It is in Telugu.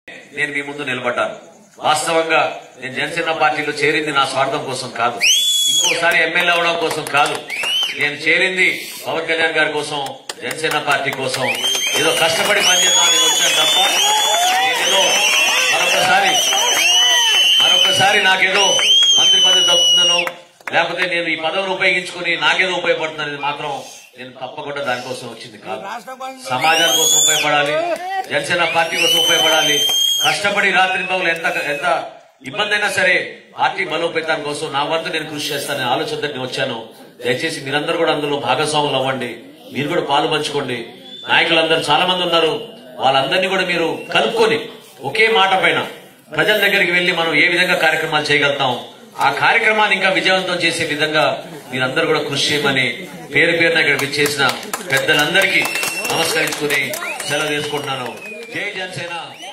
నేను మీ ముందు నిలబడ్డాను వాస్తవంగా నేను జనసేన పార్టీలో చేరింది నా స్వార్థం కోసం కాదు ఇంకోసారి ఎమ్మెల్యే అవడం కోసం కాదు నేను చేరింది పవన్ కళ్యాణ్ గారి కోసం జనసేన పార్టీ కోసం ఏదో కష్టపడి పనిచేద్దామని నేను వచ్చాను తప్ప నేనేదో మరొకసారి మరొకసారి నాకేదో మంత్రి పదవి దక్కుతుందనో లేకపోతే నేను ఈ పదవిని ఉపయోగించుకుని నాకేదో ఉపయోగపడుతుందని మాత్రం నేను తప్పకుండా దానికోసం వచ్చింది కాదు సమాజం కోసం ఉపయోగపడాలి జనసేన పార్టీ కోసం ఉపయోగపడాలి కష్టపడి రాత్రి పగులు ఎంత ఎంత ఇబ్బంది అయినా సరే పార్టీ బలోపేతాని కోసం నా వంతు నేను కృషి చేస్తానని ఆలోచనతో నేను వచ్చాను దయచేసి మీరందరూ కూడా అందులో భాగస్వాములు అవ్వండి మీరు కూడా పాలు పంచుకోండి నాయకులందరూ చాలా మంది ఉన్నారు వాళ్ళందరినీ కూడా మీరు కలుపుకొని ఒకే మాట పైన ప్రజల దగ్గరికి వెళ్లి మనం ఏ విధంగా కార్యక్రమాలు చేయగలుగుతాం ఆ కార్యక్రమాన్ని ఇంకా విజయవంతం చేసే విధంగా మీరందరూ కూడా కృషి చేయమని పేరు పేరున ఇక్కడ విచ్చేసిన పెద్దలందరికీ నమస్కరించుకుని సెలవు తీసుకుంటున్నాను జై జనసేన